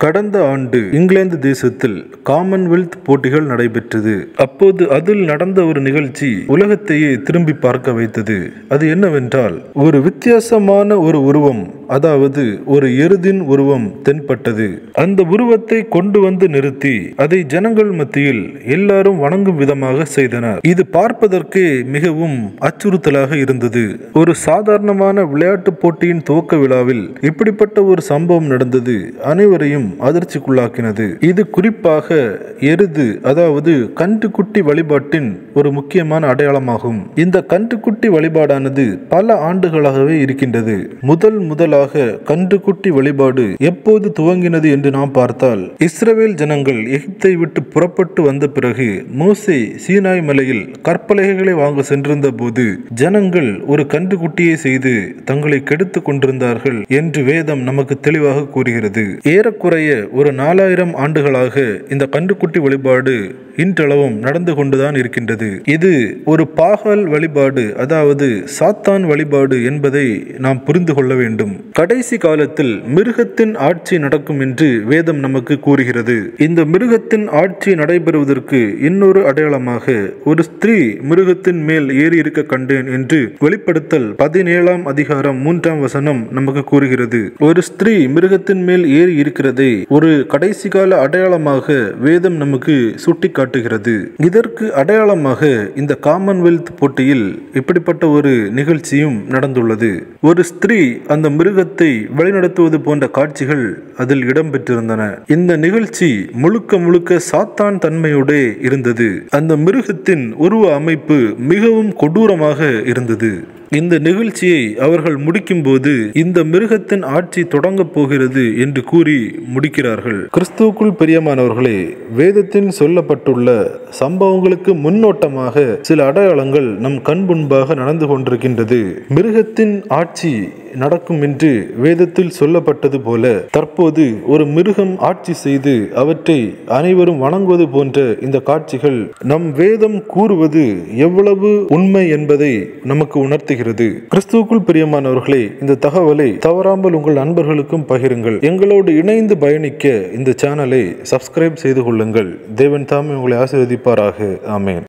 கடந்த ஆண்டு இங்கிலாந்து தேசத்தில் காமன்வெல்த் போட்டிகள் நடைபெற்றது அப்போது அதில் நடந்த ஒரு நிகழ்ச்சி உலகத்தையே திரும்பி பார்க்க வைத்தது அது என்னவென்றால் ஒரு வித்தியாசமான ஒரு உருவம் அதாவது ஒரு எருதின் உருவம் தென்பட்டது அந்த உருவத்தை கொண்டு வந்து நிறுத்தி அதை ஜனங்கள் மத்தியில் எல்லாரும் வணங்கும் விதமாக செய்தனர் இது பார்ப்பதற்கே மிகவும் அச்சுறுத்தலாக இருந்தது ஒரு சாதாரணமான விளையாட்டு போட்டியின் துவக்க விழாவில் இப்படிப்பட்ட ஒரு சம்பவம் நடந்தது அனைவரையும் அதிர்ச்சிக்குள்ளாக்கினது இது குறிப்பாக எருது அதாவது கன்றுக்குட்டி வழிபாட்டின் ஒரு முக்கியமான அடையாளமாகும் இந்த கன்றுக்குட்டி வழிபாடானது பல ஆண்டுகளாகவே இருக்கின்றது முதல் முதலாக கன்றுக்குட்டி வழிபாடு எப்போது துவங்கினது என்று நாம் பார்த்தால் இஸ்ரவேல் ஜனங்கள் எகிப்தை விட்டு புறப்பட்டு வந்த பிறகு மோசே சீனாய் மலையில் கற்பலகைகளை வாங்க சென்றிருந்த போது ஜனங்கள் ஒரு கன்றுக்குட்டியை செய்து தங்களை கெடுத்துக் கொண்டிருந்தார்கள் என்று வேதம் நமக்கு தெளிவாக கூறுகிறது ஏறக்குறைய ஒரு நாலாயிரம் ஆண்டுகளாக இந்த கன்றுக்குட்டி வழிபாடு இன்றளவும் நடந்து கொண்டுதான் இருக்கின்றது இது ஒரு பாகால் வழிபாடு அதாவது சாத்தான் வழிபாடு என்பதை நாம் புரிந்து கொள்ள வேண்டும் கடைசி காலத்தில் மிருகத்தின் ஆட்சி நடக்கும் என்று வேதம் நமக்கு கூறுகிறது இந்த மிருகத்தின் ஆட்சி நடைபெறுவதற்கு இன்னொரு அடையாளமாக ஒரு ஸ்திரீ மிருகத்தின் மேல் ஏறி இருக்க கண்டேன் என்று வெளிப்படுத்தல் பதினேழாம் அதிகாரம் மூன்றாம் வசனம் நமக்கு கூறுகிறது ஒரு ஸ்திரீ மிருகத்தின் மேல் ஏறி இருக்கிறதை ஒரு கடைசி கால அடையாளமாக வேதம் நமக்கு சுட்டி காட்டுகிறது இதற்கு அடையாளமாக இந்த காமன்வெல்த் போட்டியில் இப்படிப்பட்ட ஒரு நிகழ்ச்சியும் நடந்துள்ளது ஒரு ஸ்திரீ அந்த மிருகத்தை வழிநடத்துவது போன்ற காட்சிகள் அதில் இடம்பெற்றிருந்தன இந்த நிகழ்ச்சி முழுக்க முழுக்க சாத்தான் தன்மையோடு இருந்தது அந்த மிருகத்தின் உருவ அமைப்பு மிகவும் கொடூரமாக இருந்தது இந்த நிகழ்ச்சியை அவர்கள் முடிக்கும்போது இந்த மிருகத்தின் ஆட்சி தொடங்கப் போகிறது என்று கூறி முடிக்கிறார்கள் கிறிஸ்துவுக்குள் பிரியமானவர்களே வேதத்தில் சொல்லப்பட்டுள்ள சம்பவங்களுக்கு முன்னோட்டமாக சில அடையாளங்கள் நம் கண் முன்பாக நடந்து கொண்டிருக்கின்றது மிருகத்தின் ஆட்சி நடக்கும் என்று வேதத்தில் சொல்லப்பட்டது போல தற்போது ஒரு மிருகம் ஆட்சி செய்து அவற்றை அனைவரும் வணங்குவது போன்ற இந்த காட்சிகள் நம் வேதம் கூறுவது எவ்வளவு உண்மை என்பதை நமக்கு உணர்த்துகிறது கிறிஸ்துவுக்குள் பிரியமானவர்களே இந்த தகவலை தவறாமல் உங்கள் நண்பர்களுக்கும் பகிருங்கள் எங்களோடு இணைந்து பயணிக்க இந்த சேனலை சப்ஸ்கிரைப் செய்து கொள்ளுங்கள் தேவன் தாமே உங்களை ஆசீர்வதிப்பாராக ஆமேன்